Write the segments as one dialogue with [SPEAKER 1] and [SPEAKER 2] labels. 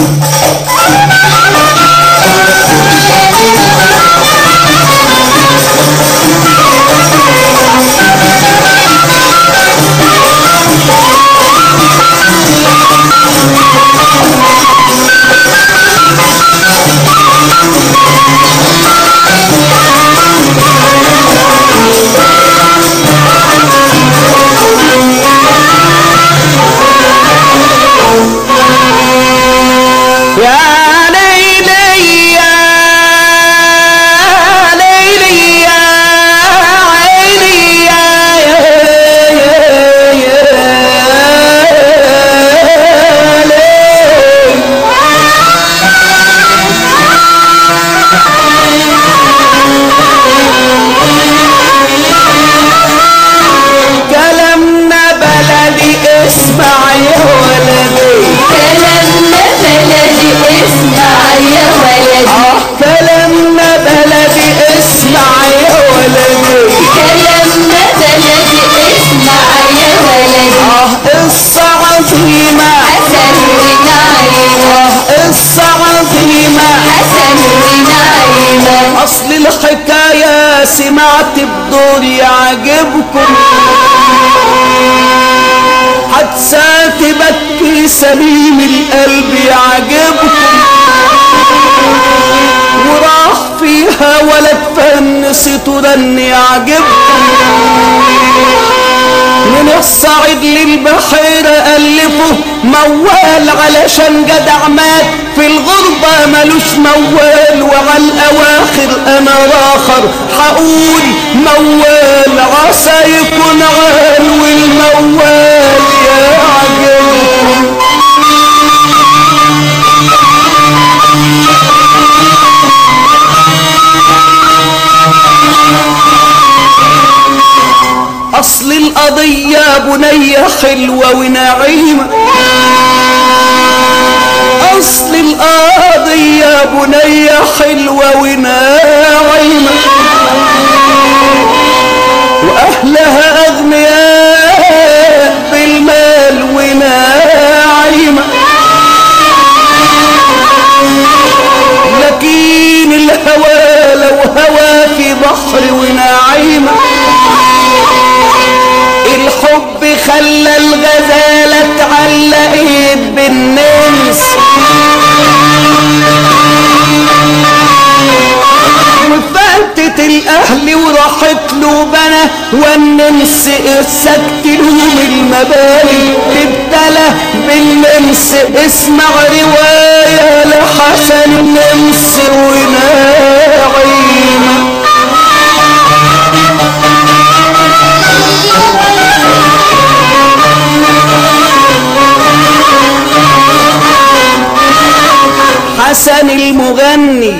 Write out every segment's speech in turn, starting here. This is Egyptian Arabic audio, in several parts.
[SPEAKER 1] يا ليلي يا ليلي يا عيني يا يا يا يا ليل كلامنا بلدي اسمع يا ولدي
[SPEAKER 2] كلامنا بلدي اسمع يا ولدي
[SPEAKER 1] آه كلامنا بلدي اسمع يا ولدي
[SPEAKER 2] كلامنا بلدي اسمع يا ولدي
[SPEAKER 1] آه قصة عظيمة
[SPEAKER 2] حسن ونعيمة
[SPEAKER 1] آه قصة عظيمة
[SPEAKER 2] حسن ونعيمة
[SPEAKER 1] أصل الحكاية سمعت بدور يعجبكم حادثة تبكي سليم القلب يعجبكم وراح فيها ولد فنست ودن يعجبكم من الصعيد للبحيرة ألفه موال علشان جدع مات في الغربة ملوش موال وعلى الأواخر أنا راخر حقول موال عسى يكون عال والموال يا عجلكم أصل القضية بنية حلوة ونعيمة أصل القضية بنية حلوة ونعيمة وأهلها أغنياء بالمال ونعيمة لكن الهوى لو هوى في بحر ونعيمة الحب خلى الغزالة اتعلقت بالنمس وفاتت الاهل وراحت له بنا والنمس السكت لهم المباني تبتلى بالنمس اسمع رواية لحسن النمس وناعيمة حسن المغني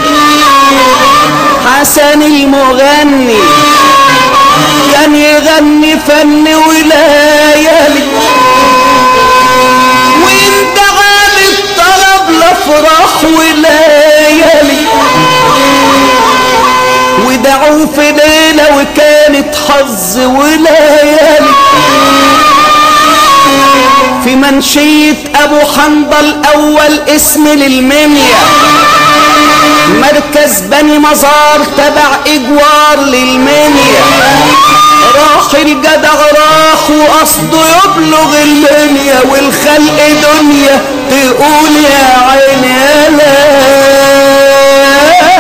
[SPEAKER 1] حسن المغني كان يغني فن وليالي وانت عامل طلب لافراح وليالي ودعوا في ليلة وكانت حظ وليالي في منشية ابو حنظل اول اسم للمنيا مركز بني مزار تبع اجوار للمنيا راح الجدع راح وقصده يبلغ المنيا والخلق دنيا تقول يا عيني يا ليالي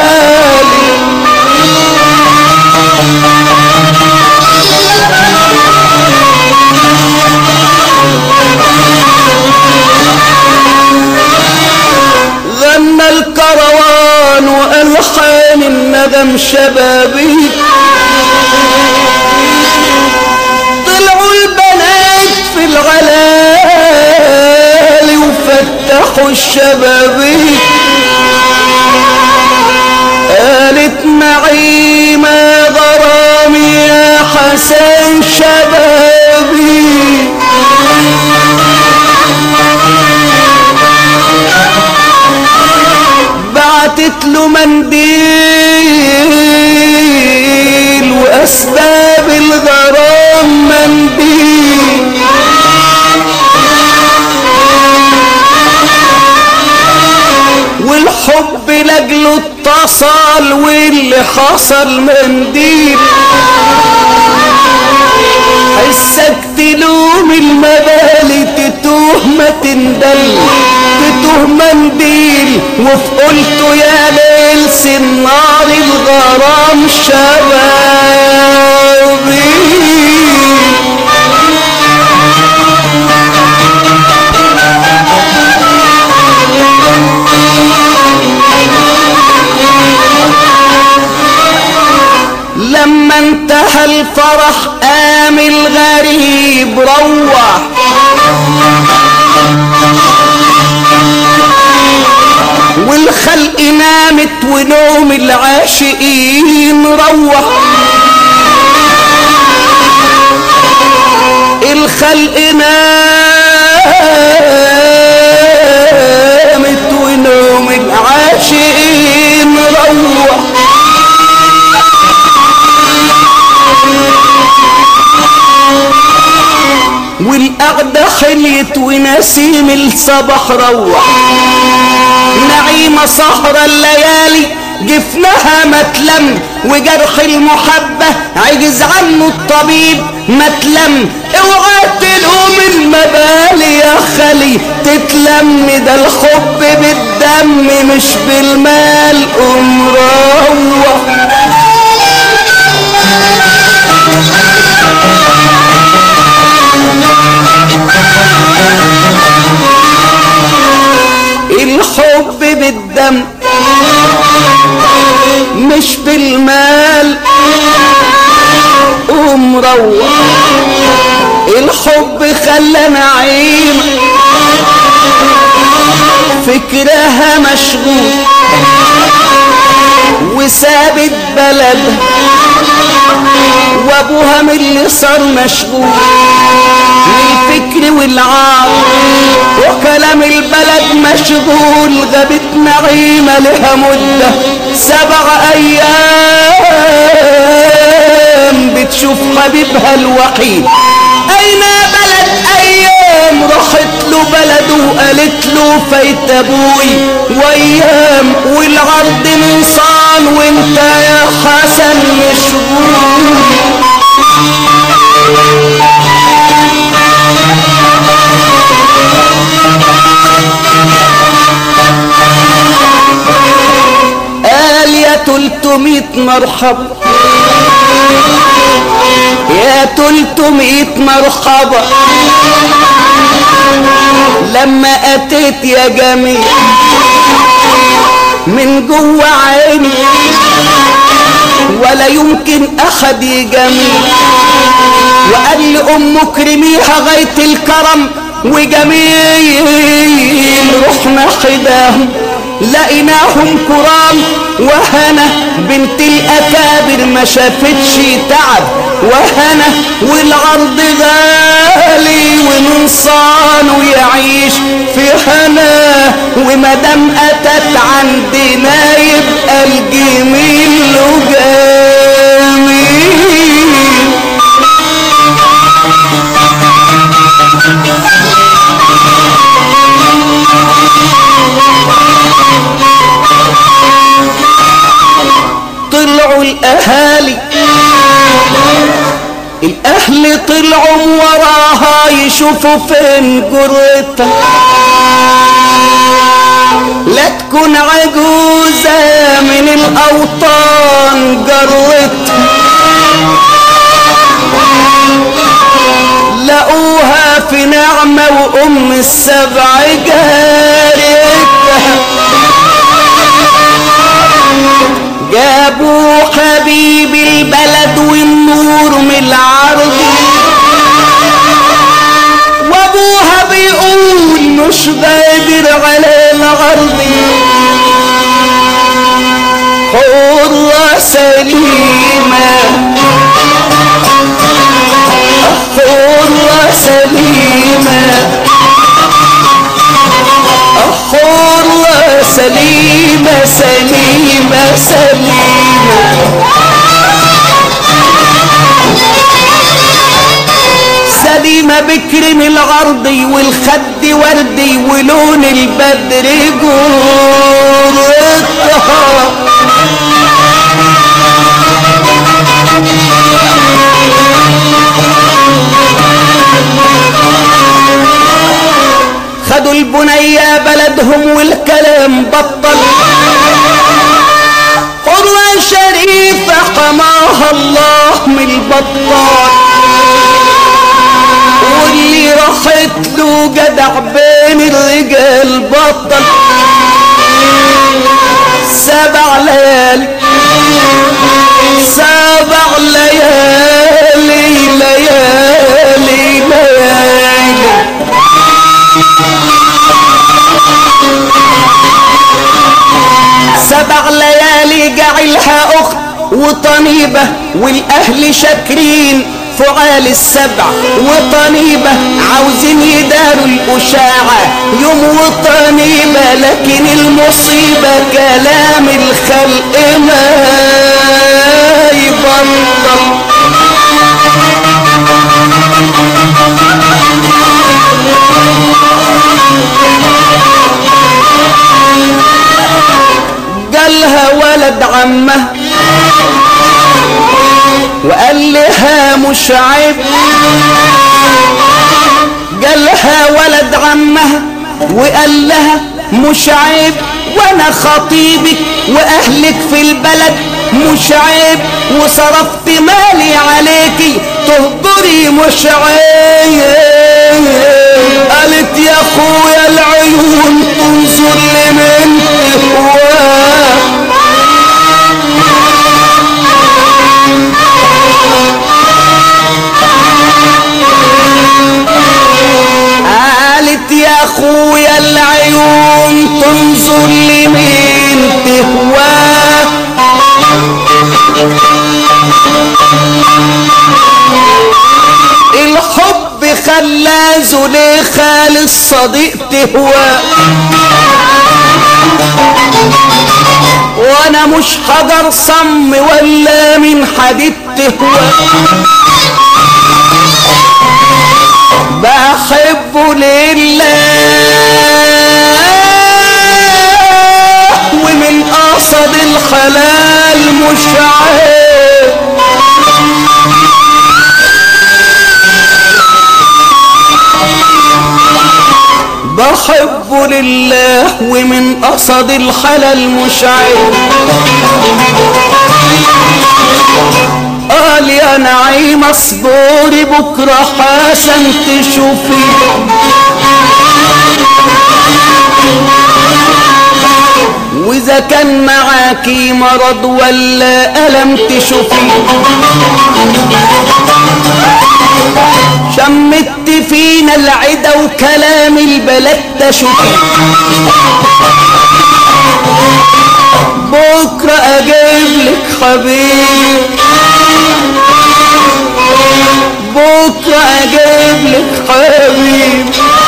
[SPEAKER 1] غنى الكروان والحان الندم شبابي طلعوا البنات في العلالي وفتحوا الشبابيك قالت معي ما غرامي يا حسن شبابي بعتت له منديل واسباب الغرام منديل الحب لاجله اتصل واللي حصل منديل حسك تلوم المبالي تتوه ما تندل تتوه منديل وفي قلته يا ليل سنار الغرام شبابي لما انتهى الفرح قام الغريب روح والخلق نامت ونوم العاشقين روح الخلق نامت ونوم العاشقين روح والقعدة حليت ونسيم الصبح روح نعيمة سهرة الليالي جفنها متلم وجرح المحبة عجز عنه الطبيب متلم اوعى تلوم المبالي يا خلي تتلم ده الحب بالدم مش بالمال قوم روح الحب بالدم مش بالمال قوم روح الحب خلى نعيم فكرها مشغول وسابت بلدها وابوها من اللي صار مشغول بالفكر والعار وكلام البلد مشغول غابت نعيمة لها مدة سبع أيام بتشوف حبيبها الوحيد أين بلد أيام راحت له بلده وقالت له فايت أبوي وأيام والعرض نصان وانت يا حسن مشغول قال يا تلتمية مرحبا يا تلتمية مرحبا لما اتيت يا جميل من جوه عيني ولا يمكن احد يجامل وقال لي ام كرميها غايه الكرم وجميل رحنا حداهم لقيناهم كرام وهنا بنت الاكابر ما شافتش تعب وهنا والعرض غالي ونصان يعيش في هنا ومدام اتت عندنا يبقى الجميل له جميل طلعوا الاهالي الاهل طلعوا وراها يشوفوا فين جرتها لا تكون عجوزة من الاوطان جرتها لقوها في نعمة وام السبع جارتها جابوا حبيب البلد والنور من العرض وابوها بيقول مش قادر على العرض حرة سليمة حرة سليمة حرة سليمة سليمة سليمة سليمة بكر من العرضي والخد وردي ولون البدر جور الطهار خدوا البنية بلدهم والكلام بطل قرى شريفة حماها الله من البطال واللي راحت له جدع بين الرجال بطل سبع ليالي سبع ليالي ليالي ليالي سبع ليالي جعلها اخت وطنيبة والاهل شاكرين فعال السبع وطنيبة عاوزين يداروا الأشاعة يوم وطنيبة لكن المصيبة كلام الخلق ما يبطل جالها ولد عمه وقال لها مش عيب جالها ولد عمها وقال لها مش عيب وانا خطيبك واهلك في البلد مش عيب وصرفت مالي عليكي تهجري مش عيب قالت يا اخويا العيون تنظر لمن هواه قالت يا اخويا العيون تنظر لمين تهواه الحب خلى زليخة للصديق تهواه وانا مش حجر صم ولا من حديد تهوى بحبه لله ومن قصد الحلال مش عيب بحبه لله ومن قصد الحلال مش عيب قال يا نعيم اصبري بكره حسن تشوفي واذا كان معاكي مرض ولا الم تشوفي شمت فينا العدا وكلام البلد تشوفي بكره اجيب لك حبيب بكره اجيب لك حبيب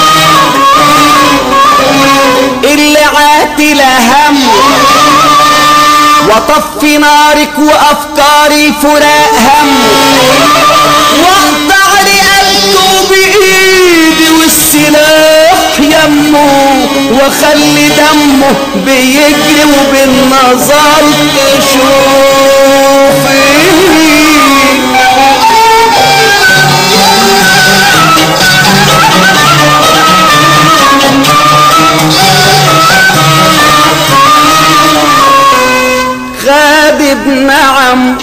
[SPEAKER 1] اللي عاتل هم وطفي نارك وافكاري فراق هم واقطع رقبته بايدي والسلاح يمه واخلي دمه بيجري وبالنظر تشوفي غاب بنعم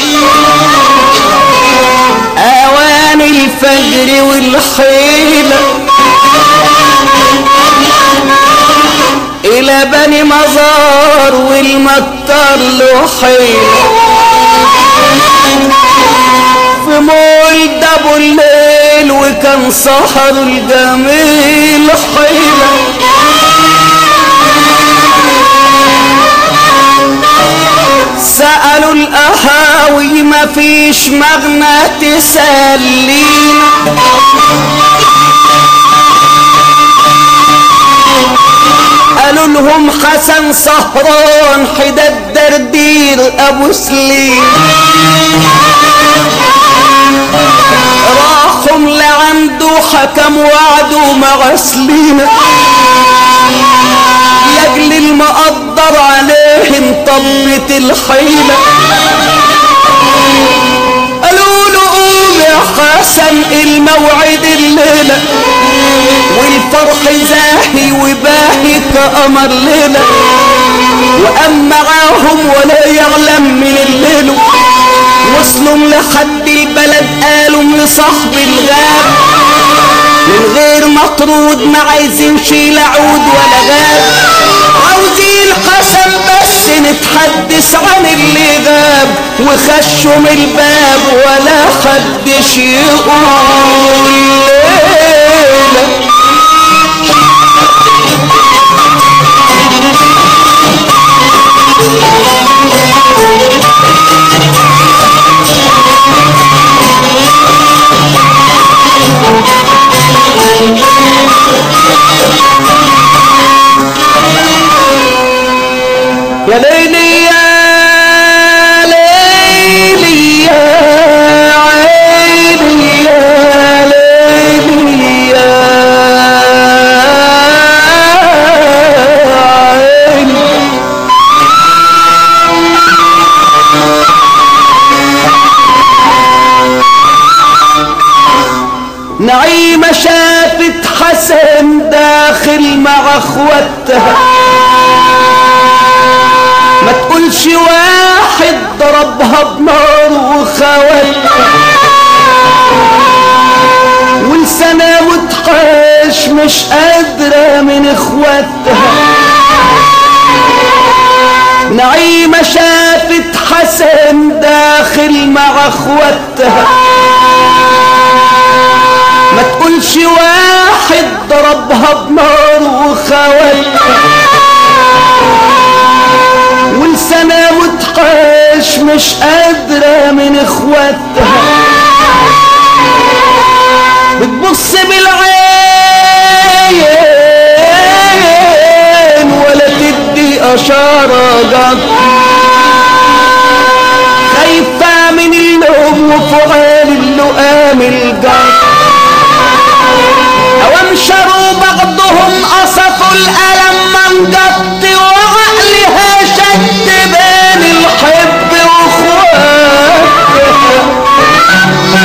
[SPEAKER 1] اوان الفجر والحيلة الى بني مزار والمطر له حيلة في مول ابو الليل وكان سهر الجميل حيله سألوا القهاوي مفيش مغنى تسلينا قالوا لهم حسن سهران حدا الدردير ابو سليم راحوا لعنده حكم وعده مع سلينا لاجل المقدر عليه ليه انطبت الحيلة قالوا له قوم يا حسن الموعد الليلة والفرح زاهي وباهي كقمر ليلة وقام معاهم ولا يعلم من الليل وصلوا لحد البلد قالوا لصاحب الغاب من غير مطرود ما عايزينش العود ولا غاب عاوزين قسم بس نتحدث عن اللي غاب وخشوا من الباب ولا حدش يقول ليلة يا ليلي يا ليلي يا عيني يا ليلي يا عيني نعيمة شافت حسن داخل مع اخواتها ما تقولش واحد ضربها بنار وخواتها ولسانها متحاش مش قادرة من اخواتها نعيمة شافت حسن داخل مع اخواتها ما تقولش واحد ضربها بنار وخواتها ولسانها متحاش مش قادرة من اخواتها بتبص بالعين ولا تدي اشارة جد خايفة من النوم وفعال اللقام الجد اوام شروا بعضهم قصفوا الالم من جد وعقلها شد بين الحب واخواتها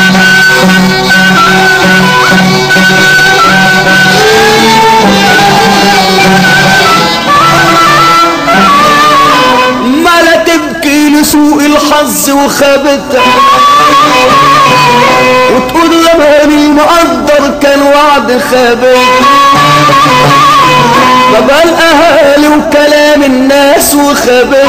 [SPEAKER 1] ما لا تبكي لسوء الحظ وخابتها وتقول زماني مقدر كان وعد خابت بابا الاهالي وكلام الناس وخابت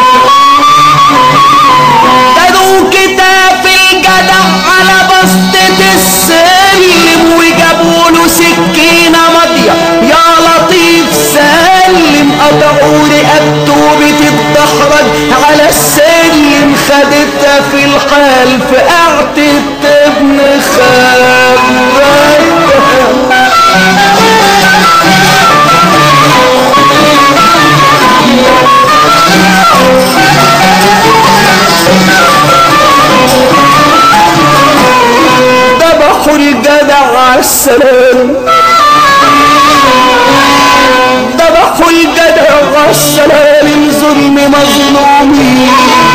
[SPEAKER 1] خدوا كتاب الجدع على بسطة السلم وجابوا له سكينة ماضية يا لطيف سلم قطعوا رقبته بتتدحرج على السلم خدتها في الحال في قعدة ابن خالتها ذبحوا الجدع على السلام ذبحوا الجدع على السلام ظلم مظلومين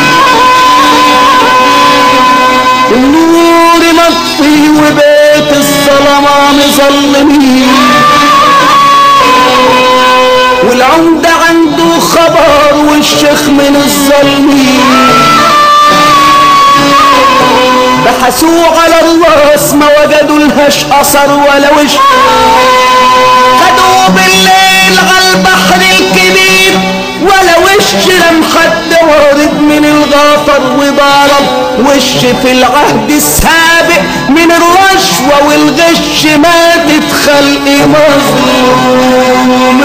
[SPEAKER 1] النور مطفي وبيت الظلمة مظلمين والعمدة عنده خبر والشيخ من الظالمين بحثوا على الراس ما وجدوا لهاش اثر ولا وش خدوا بالليل على البحر الكبير ولا وش لم حد وارد من الغفر وضرب وش في العهد السابق من الرشوة والغش ماتت خلق مظلومين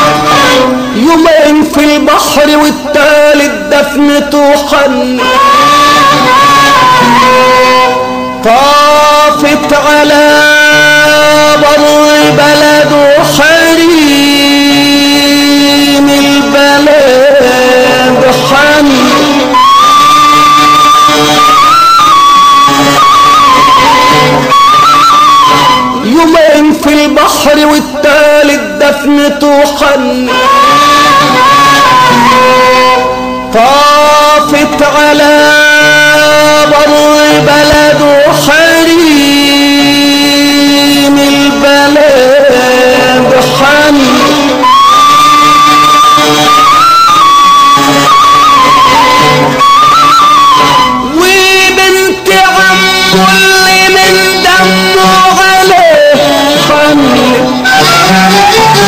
[SPEAKER 1] يومين في البحر والتالت دفنته حل طافت على بر بلد حريم البلد حن يومين في البحر والتالت دفنته حن طافت على بر بلد حريم البلد حن وبنت عمه اللي من دمه عليه حن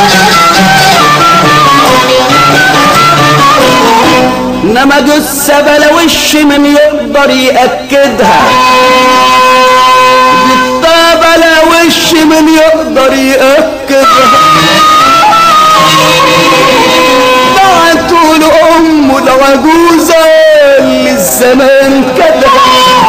[SPEAKER 1] انما جثة بلا وش من يقدر يأكدها جثة بلا وش من يقدر يأكدها بعتوا لأمه العجوزة اللي الزمان كدها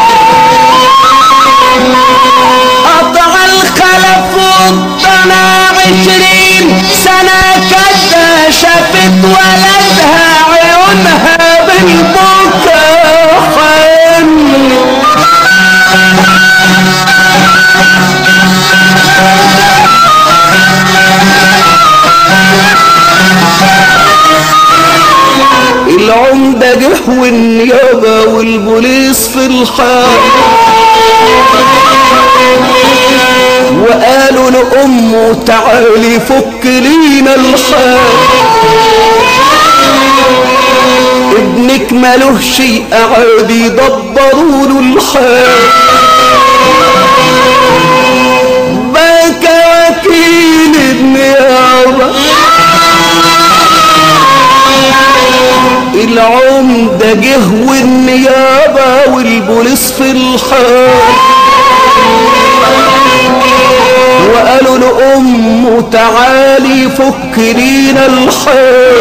[SPEAKER 1] قطع الخلف والضنا عشرين سنة كده شافت ولدها عيونها بالبكا حن العمدة جه والنيابة والبوليس في الحال وقالوا لأمه تعالي فك لينا الحال ابنك ماله شيء عادي دبروا له الحال بكى وكيل النيابة العمدة جه والنيابة والبوليس في الحال وقالوا لأمه تعالي فك لينا الحال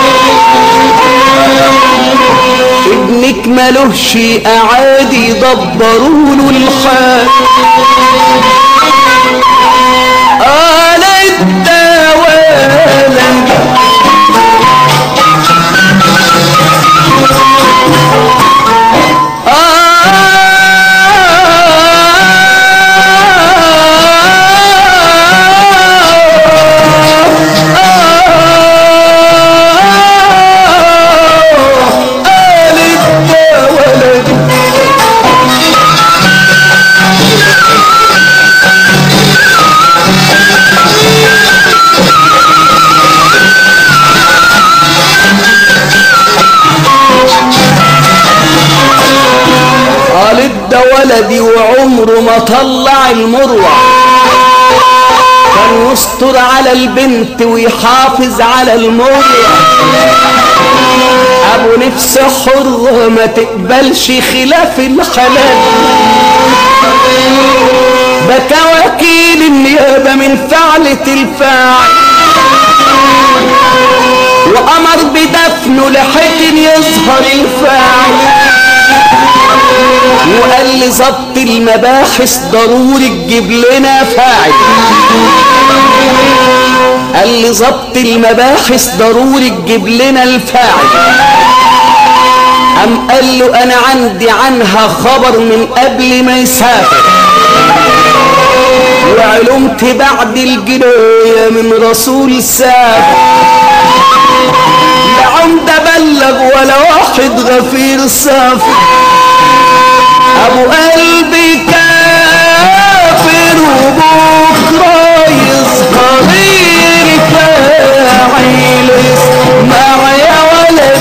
[SPEAKER 1] ابنك ماله شيء عادي دبروا له الحال قالت ده ولد قالت ده ولد قالت ده ولدي وعمره ما طلع المروة كان يستر على البنت ويحافظ على المروة ابو نفس حر ما تقبلش خلاف الحلال بكى وكيل النيابة من فعلة الفاعل وأمر بدفنه لحد يظهر الفاعل وقال لي ظبط المباحث ضروري تجيب لنا فاعل قال لي ظبط المباحث ضروري تجيب لنا الفاعل أم قال له أنا عندي عنها خبر من قبل ما يسافر وعلمت بعد الجناية من رسول سافر لا عمدة بلغ ولا واحد غفير سافر أبو قلبي كافر وبكرة يظهر فاعل اسمع يا ولد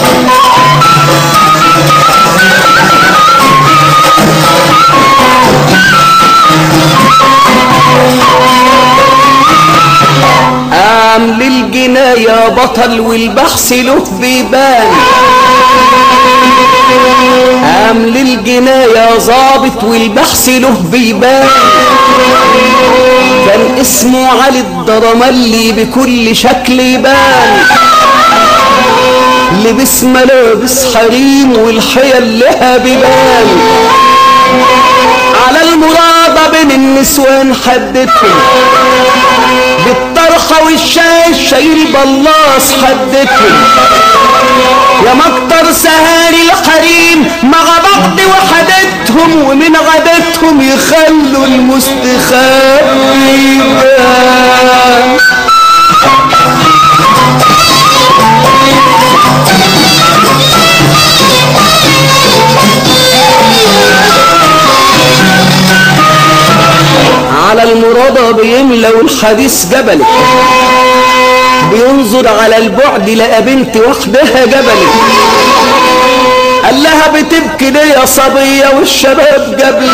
[SPEAKER 1] قام للجناية بطل والبحث له بيبان قام للجناية ظابط والبحث له بيبان كان اسمه علي الدرملي بكل شكل يبان لبس ملابس حريم والحيل لها بيبان على المرادة بين النسوان حدتهم بالطرحة والشاي شايل بلاص حدتهم يا مكتر سهاري الحريم مع بعض وحدتهم ومن عادتهم يخلوا المستخبي يبان. على المرادة بيملوا الحديث جبل بينظر على البعد لقى بنت وحدها جبل قال لها بتبكي ليه يا صبية والشباب جبلي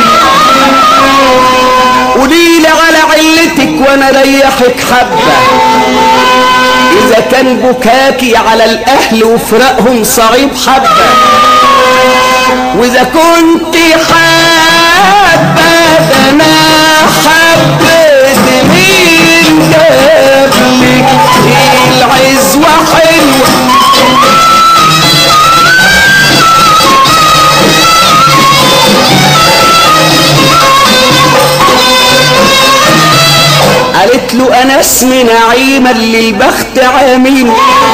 [SPEAKER 1] قوليلي على علتك وانا ريحك حبة اذا كان بكاكي على الاهل وفراقهم صعيب حبة واذا كنت حابة ده انا حبيت مين جابلك العزوة حلوة قالت له انا اسمي نعيمة اللي البخت عامين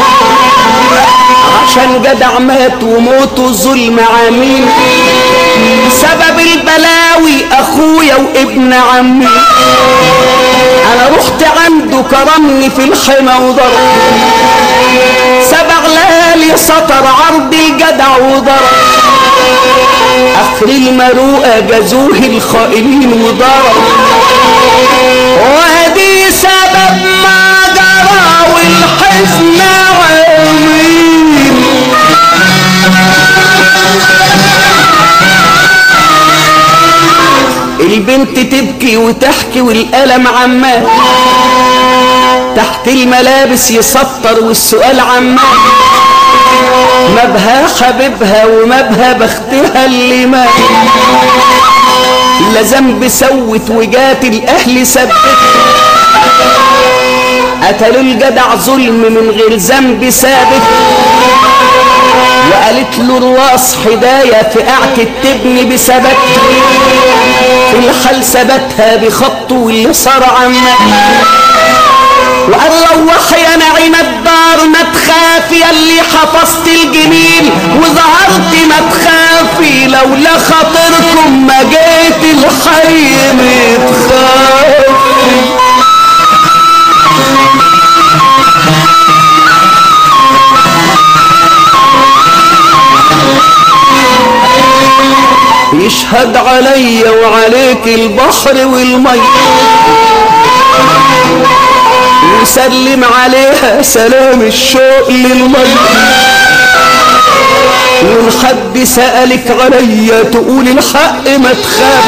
[SPEAKER 1] عشان جدع مات وموته ظلم عمين سبب البلاوي اخويا وابن عمي انا رحت عنده كرمني في الحمى وضرب سبع ليالي سطر عرض الجدع وضرب اخر المروءة جازوه الخائنين وضرب وهدي سبب ما جرى والحزن عمين البنت تبكي وتحكي والألم عمال تحت الملابس يسطر والسؤال عمال مبها حبيبها ومبها بختها اللي مات لا ذنب سوت وجات الاهل سبت قتلوا الجدع ظلم من غير ذنب ثابت وقالت له رواس حداية في قعة تبني بثبت في الحال ثبتها بخطه واللي صار عمك وقال روح يا نعيم الدار ما تخافي اللي حفظت الجميل وظهرت ما تخافي لولا خاطركم ما جيت الحي متخافي يشهد عليا وعليك البحر والمي وسلم عليها سلام الشوق للمي وان حد سألك عليا تقول الحق ما تخاف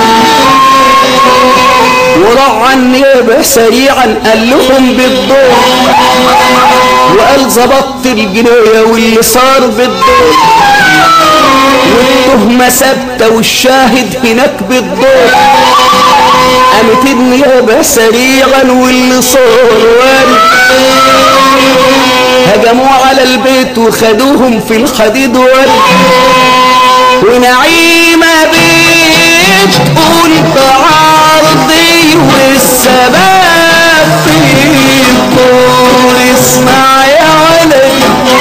[SPEAKER 1] وراح النيابة سريعا قال لهم بالدور وقال ظبطت الجناية واللي صار بالدور والتهمة ثابتة والشاهد هناك بالدور قامت النيابة سريعا واللي صار وارد هجموا على البيت وخدوهم في الحديد ورد ونعيمة بيت قلت عرضي والسباب في الدور اسمع يا ولد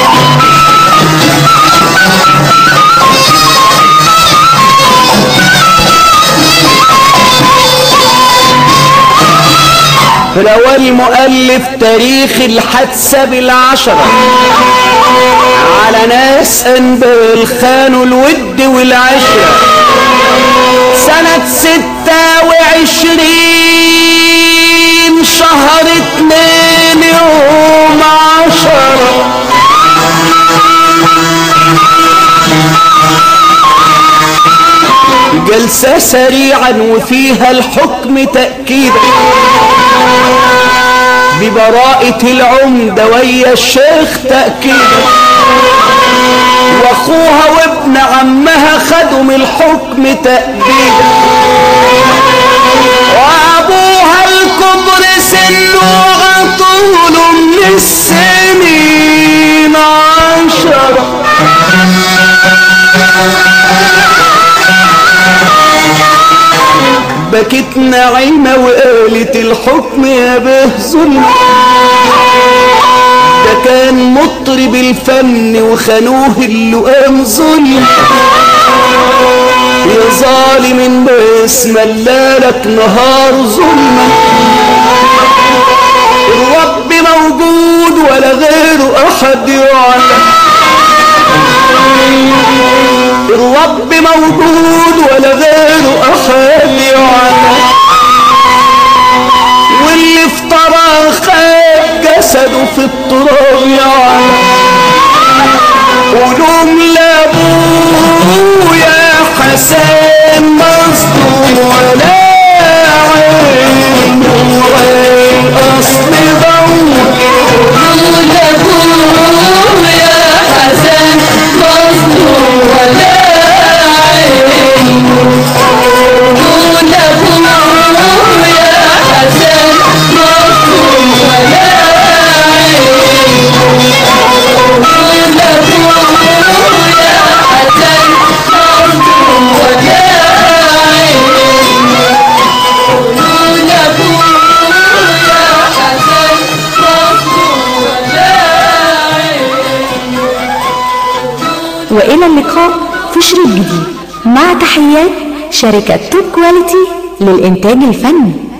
[SPEAKER 1] روى مؤلف تاريخ الحادثة بالعشرة على ناس انبال خانوا الود والعشرة سنة ستة وعشرين شهر اتنين يوم عشرة جلسة سريعا وفيها الحكم تأكيدا ببراءة العمدة ويا الشيخ تأكيدا واخوها وابن عمها خدوا من الحكم تأبيدا وابوها الكبر سنه عطوله من السنين عشرة بكت نعيمة وقالت الحكم يا به ظلم ده كان مطرب الفن وخانوه اللقام ظلم يا ظالم بس ملالك نهار ظلما الرب موجود ولا غيره احد يعلم الرب موجود ولا غيره احد يعلم واللي افترى خد جسده في التراب يعلم ولوم لابوه يا حسين مظلوم ولا عين وعين اصل ضوء
[SPEAKER 2] قول أبوه يا حسن مظلوم ولا عين قول أبوه يا حسن مظلوم ولا عين قول أبوه يا حسن مظلوم ولا عين قول أبوه يا حسن مظلوم ولا عين
[SPEAKER 3] وإلى اللقاء في شريط جديد مع تحيات شركة توب كواليتي للإنتاج الفني